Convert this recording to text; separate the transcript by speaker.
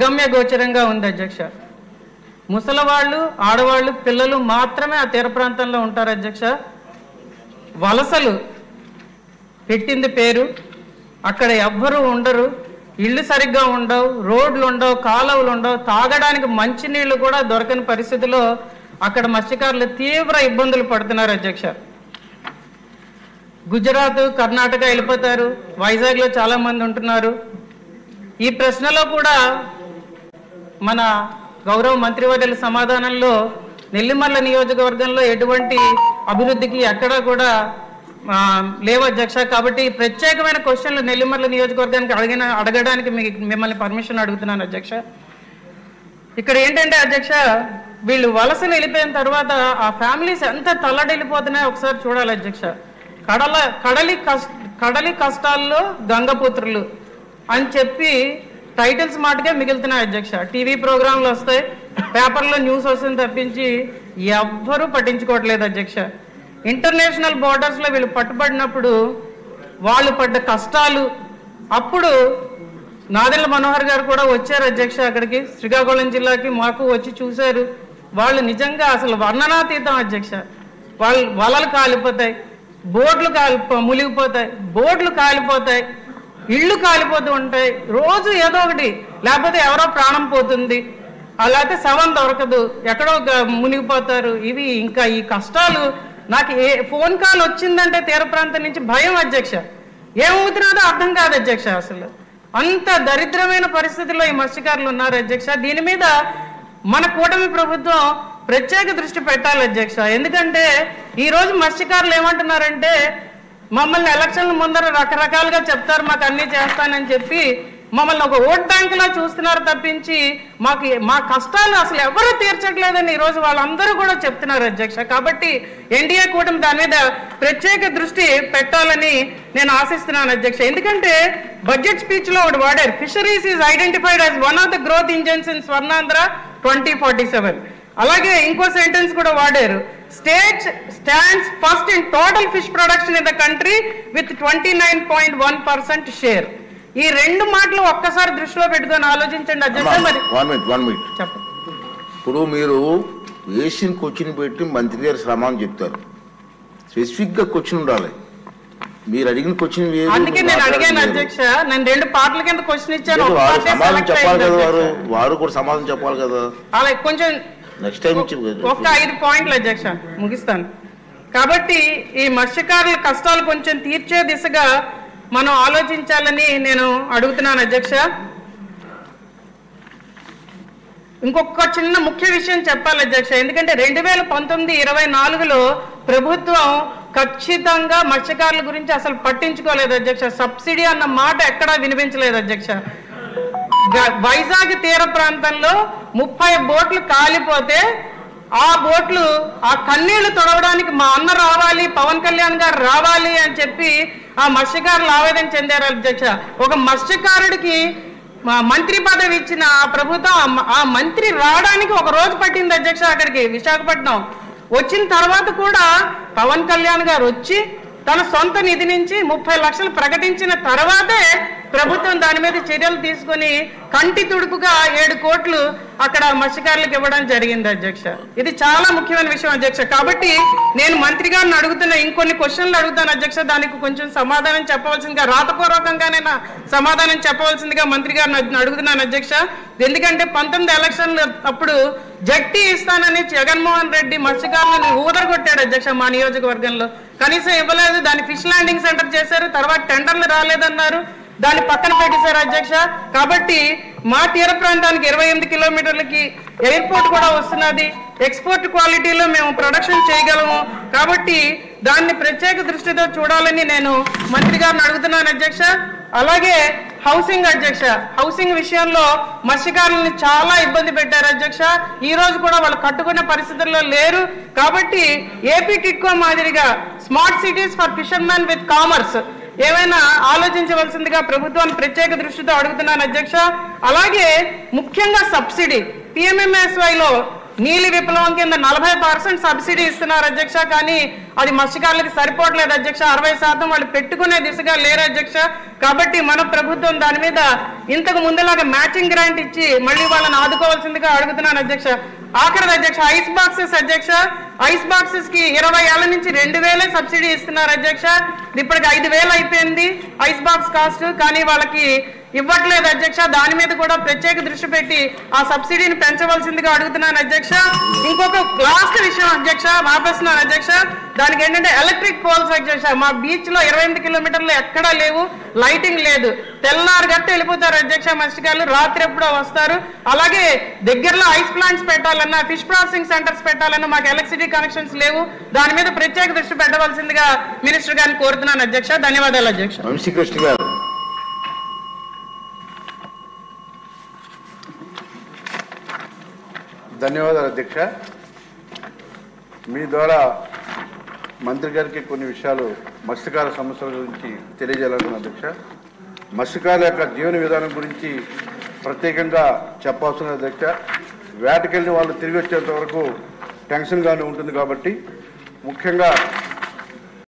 Speaker 1: అగమ్య గోచరంగా ఉంది అధ్యక్ష ముసలవాళ్ళు ఆడవాళ్ళు పిల్లలు మాత్రమే ఆ తీర ప్రాంతంలో ఉంటారు అధ్యక్ష వలసలు పెట్టింది పేరు అక్కడ ఎవ్వరూ ఉండరు ఇళ్ళు సరిగ్గా ఉండవు రోడ్లు ఉండవు కాలువలు ఉండవు తాగడానికి మంచినీళ్ళు కూడా దొరకని పరిస్థితిలో అక్కడ మత్స్యకారులు తీవ్ర ఇబ్బందులు పడుతున్నారు అధ్యక్ష గుజరాత్ కర్ణాటక వెళ్ళిపోతారు వైజాగ్లో చాలా మంది ఉంటున్నారు ఈ ప్రశ్నలో కూడా మన గౌరవ మంత్రివర్యుల సమాధానంలో నెల్లిమల్ల నియోజకవర్గంలో ఎటువంటి అభివృద్ధికి ఎక్కడా కూడా ఆ, లేవు అధ్యక్ష కాబట్టి ప్రత్యేకమైన క్వశ్చన్లు నెల్లిమల్ల నియోజకవర్గానికి అడిగిన అడగడానికి మీ మిమ్మల్ని పర్మిషన్ అడుగుతున్నాను అధ్యక్ష ఇక్కడ ఏంటంటే అధ్యక్ష వీళ్ళు వలసలు వెళ్ళిపోయిన తర్వాత ఆ ఫ్యామిలీస్ ఎంత తల్లడిల్లిపోతున్నాయో ఒకసారి చూడాలి అధ్యక్ష కడల కడలి కష్ట కడలి కష్టాల్లో గంగపుత్రులు అని చెప్పి టైటిల్స్ మాటకే మిగులుతున్నాయి అధ్యక్ష టీవీ ప్రోగ్రాంలు వస్తాయి పేపర్లో న్యూస్ వస్తుంది తప్పించి ఎవ్వరూ పట్టించుకోవట్లేదు అధ్యక్ష ఇంటర్నేషనల్ బోర్డర్స్లో వీళ్ళు పట్టుబడినప్పుడు వాళ్ళు పడ్డ కష్టాలు అప్పుడు నాదెళ్ల మనోహర్ గారు కూడా వచ్చారు అధ్యక్ష అక్కడికి శ్రీకాకుళం జిల్లాకి మాకు వచ్చి చూశారు వాళ్ళు నిజంగా అసలు వర్ణనాతీతం అధ్యక్ష వాళ్ళు వలలు కాలిపోతాయి బోట్లు కాలి మునిగిపోతాయి బోట్లు కాలిపోతాయి ఇళ్ళు కాలిపోతూ ఉంటాయి రోజు ఏదో ఒకటి లేకపోతే ఎవరో ప్రాణం పోతుంది అలాగే శవం దొరకదు ఎక్కడో గ- మునిగిపోతారు ఇవి ఇంకా ఈ కష్టాలు నాకు ఏ ఫోన్ కాల్ వచ్చిందంటే తీర ప్రాంతం నుంచి భయం అధ్యక్ష ఏమవుతున్నదో అర్థం కాదు అధ్యక్ష అసలు అంత దరిద్రమైన పరిస్థితుల్లో ఈ మత్స్యకారులు ఉన్నారు అధ్యక్ష దీని మీద మన కూటమి ప్రభుత్వం ప్రత్యేక దృష్టి పెట్టాలి అధ్యక్ష ఎందుకంటే ఈ రోజు మత్స్యకారులు ఏమంటున్నారంటే మమ్మల్ని ఎలక్షన్ల ముందర రకరకాలుగా చెప్తారు మాకు అన్ని చేస్తానని చెప్పి మమ్మల్ని ఒక ఓట్ బ్యాంక్ లా చూస్తున్నారు తప్పించి మాకు మా కష్టాలు అసలు ఎవరు తీర్చట్లేదని ఈ రోజు వాళ్ళందరూ కూడా చెప్తున్నారు అధ్యక్ష కాబట్టి ఎన్డీఏ కూటమి దాని మీద ప్రత్యేక దృష్టి పెట్టాలని నేను ఆశిస్తున్నాను అధ్యక్ష ఎందుకంటే బడ్జెట్ స్పీచ్ లో ఒకటి వాడారు fisheries is identified as one of the growth engines in Swarnandhra twenty forty seven అలాగే ఇంకో సెంటెన్స్ కూడా వాడారు state stands first in total fish production in the country with twenty nine point one percent share ఈ రెండు మాటలు ఒక్కసారి దృష్టిలో పెట్టుకొని ఆలోచించండి అధ్యక్ష మరి
Speaker 2: వన్ మినిట్ వన్ మినిట్
Speaker 1: చెప్పండి
Speaker 2: ఇప్పుడు మీరు ఏషియన్ క్వశ్చన్ పెట్టి మంత్రి గారు సమానం చెప్తారు స్పెసిఫిక్ గా క్వశ్చన్ ఉండాలి మీరు అడిగిన క్వశ్చన్ వేరు
Speaker 1: అందుకే నేను
Speaker 2: మాట్లాడేది
Speaker 1: అడిగాను
Speaker 2: వేరు.
Speaker 1: అధ్యక్ష నేను రెండు పాటల కింద క్వశ్చన్ ఇచ్చాను
Speaker 2: లేదు,
Speaker 1: ఒక
Speaker 2: వారు
Speaker 1: పార్టీ
Speaker 2: సమాధానం
Speaker 1: select
Speaker 2: చెప్పాలి
Speaker 1: అయింది
Speaker 2: కదా వారు
Speaker 1: అధ్యక్ష.
Speaker 2: వారు కూడా సమాధానం చెప్పాలి కదా
Speaker 1: అలా కొంచెం
Speaker 2: నెక్స్ట్ టైం నుంచి
Speaker 1: ఒక ఐదు పాయింట్లు అధ్యక్ష ముగిస్తాను కాబట్టి ఈ మత్స్యకారుల కష్టాలు కొంచెం తీర్చే దిశగా మనం ఆలోచించాలని నేను అడుగుతున్నాను అధ్యక్ష ఇంకొక చిన్న ముఖ్య విషయం చెప్పాలి అధ్యక్ష ఎందుకంటే రెండు వేల పంతొమ్మిది ఇరవై నాలుగులో ప్రభుత్వం ఖచ్చితంగా మత్స్యకారుల గురించి అసలు పట్టించుకోలేదు అధ్యక్ష సబ్సిడీ అన్న మాట ఎక్కడా వినిపించలేదు అధ్యక్ష గ- వైజాగ్ తీర ప్రాంతంలో ముప్పై బోట్లు కాలిపోతే ఆ బోట్లు ఆ కన్నీళ్లు తొడవడానికి మా అన్న రావాలి పవన్ కళ్యాణ్ గారు రావాలి అని చెప్పి ఆ మత్స్యకారులు ఆవేదన చెందారు అధ్యక్ష ఒక మత్స్యకారుడికి మా మంత్రి పదవి ఇచ్చిన ఆ ప్రభుత్వం ఆ మ- ఆ మంత్రి రావడానికి ఒక రోజు పట్టింది అధ్యక్ష అక్కడికి విశాఖపట్నం వచ్చిన తర్వాత కూడా పవన్ కళ్యాణ్ గారు వచ్చి తన సొంత నిధి నుంచి ముప్పై లక్షలు ప్రకటించిన తర్వాతే ప్రభుత్వం దాని మీద చర్యలు తీసుకొని కంటి తుడుపుగా ఏడు కోట్లు అక్కడ మత్స్యకారులకు ఇవ్వడం జరిగింది అధ్యక్ష ఇది చాలా ముఖ్యమైన విషయం అధ్యక్ష కాబట్టి నేను మంత్రి గారిని అడుగుతున్న ఇంకొన్ని క్వశ్చన్లు అడుగుతాను అధ్యక్ష దానికి కొంచెం సమాధానం చెప్పవలసిందిగా రాతపూర్వకంగానైనా సమాధానం చెప్పవలసిందిగా మంత్రి గారిని అడ్- అడుగుతున్నాను అధ్యక్ష ఎందుకంటే పంతొమ్మిది ఎలక్షన్లు అప్పుడు జట్టి ఇస్తానని జగన్మోహన్ రెడ్డి మత్స్యకారులను ఊదరగొట్టాడు అధ్యక్ష మా నియోజకవర్గంలో కనీసం ఇవ్వలేదు దాన్ని ఫిష్ ల్యాండింగ్ సెంటర్ చేశారు తర్వాత టెండర్లు రాలేదన్నారు దాన్ని పక్కన పెట్టేశారు అధ్యక్ష కాబట్టి మా తీర ప్రాంతానికి ఇరవై ఎనిమిది కిలోమీటర్లకి ఎయిర్పోర్ట్ కూడా వస్తున్నది ఎక్స్పోర్ట్ క్వాలిటీలో మేము ప్రొడక్షన్ చేయగలము కాబట్టి దాన్ని ప్రత్యేక దృష్టితో చూడాలని నేను మంత్రి గారిని అడుగుతున్నాను అధ్యక్ష అలాగే హౌసింగ్ అధ్యక్ష హౌసింగ్ విషయంలో మత్స్యకారులను చాలా ఇబ్బంది పెట్టారు అధ్యక్ష ఈ రోజు కూడా వాళ్ళు కట్టుకునే పరిస్థితుల్లో లేరు కాబట్టి ఏపీ టిట్కో మాదిరిగా smart cities for fishermen with commerce ఏమైనా ఆలోచించవలసిందిగా ప్రభుత్వాన్ని ప్రత్యేక దృష్టితో అడుగుతున్నాను అధ్యక్ష అలాగే ముఖ్యంగా సబ్సిడీ పిఎంఎంఎస్వైలో నీలి విప్లవం కింద నలభై పర్సెంట్ సబ్సిడీ ఇస్తున్నారు అధ్యక్ష కానీ అది మత్స్యకారులకు సరిపోవట్లేదు అధ్యక్ష అరవై శాతం వాళ్ళు పెట్టుకునే దిశగా లేరు అధ్యక్ష కాబట్టి మన ప్రభుత్వం దాని మీద ఇంతకు ముందులాగా మ్యాచింగ్ గ్రాంట్ ఇచ్చి మళ్ళీ వాళ్ళని ఆదుకోవాల్సిందిగా అడుగుతున్నాను అధ్యక్ష ఆఖరిది అధ్యక్ష ఐస్ బాక్సెస్ అధ్యక్ష ఐస్ బాక్సెస్ కి ఇరవై ఏళ్ల నుంచి రెండు వేలే సబ్సిడీ ఇస్తున్నారు అధ్యక్ష ఇప్పటికి ఐదు వేలు అయిపోయింది ఐస్ బాక్స్ కాస్ట్ కానీ వాళ్ళకి ఇవ్వట్లేదు అధ్యక్ష దాని మీద కూడా ప్రత్యేక దృష్టి పెట్టి ఆ సబ్సిడీని పెంచవలసిందిగా అడుగుతున్నాను అధ్యక్ష ఇంకొక లాస్ట్ విషయం అధ్యక్ష వాపస్తున్నాను అధ్యక్ష దానికి ఏంటంటే ఎలక్ట్రిక్ పోల్స్ అధ్యక్ష మా బీచ్ లో ఇరవై ఎనిమిది కిలోమీటర్లు ఎక్కడా లేవు లైటింగ్ లేదు తెల్లారు గట్ట వెళ్ళిపోతారు అధ్యక్ష మత్స్యకారులు రాత్రి ఎప్పుడో వస్తారు అలాగే దగ్గరలో ఐస్ ప్లాంట్స్ పెట్టాలన్నా ఫిష్ ప్రాసెసింగ్ సెంటర్స్ పెట్టాలన్నా మాకు ఎలక్ట్రిసిటీ కనెక్షన్స్ లేవు దాని మీద ప్రత్యేక దృష్టి పెట్టవలసిందిగా మినిస్టర్ గారిని కోరుతున్నాను అధ్యక్ష ధన్యవాదాలు అధ్యక్ష
Speaker 2: వంశీకృష్ణ గారు
Speaker 3: ధన్యవాదాలు అధ్యక్ష మీ ద్వారా మంత్రి గారికి కొన్ని విషయాలు మత్స్యకార సమస్యల గురించి తెలియజేయాలనుకున్నాను అధ్యక్ష మత్స్యకారుల యొక్క జీవన విధానం గురించి ప్రత్యేకంగా చెప్పాల్సిన అధ్యక్ష వేటకెళ్ళి వాళ్ళు తిరిగి వచ్చేంత వరకు టెన్షన్గానే ఉంటుంది కాబట్టి ముఖ్యంగా